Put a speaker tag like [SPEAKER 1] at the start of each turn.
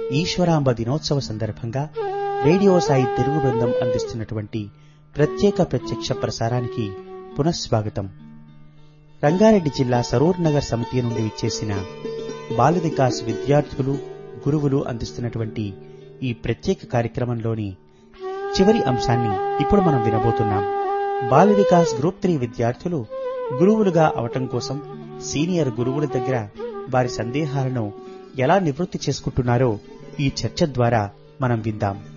[SPEAKER 1] ఈశ్వరాంబ దినోత్సవ సందర్భంగా రేడియో సాయి తెలుగు బృందం అందిస్తున్నటువంటి ప్రత్యేక ప్రత్యక్ష ప్రసారానికి పునఃస్వాగతం రంగారెడ్డి జిల్లా సరూర్ నగర్ సమితి నుండి విచ్చేసిన బాల వికాస్ విద్యార్థులు గురువులు అందిస్తున్నటువంటి ఈ ప్రత్యేక కార్యక్రమంలోని చివరి అంశాన్ని ఇప్పుడు మనం వినబోతున్నాం బాల వికాస్ గ్రూప్ త్రీ విద్యార్థులు గురువులుగా అవటం కోసం సీనియర్ గురువుల దగ్గర వారి సందేహాలను ఎలా నివృత్తి చేసుకుంటున్నారో ఈ చర్చ ద్వారా మనం విందాం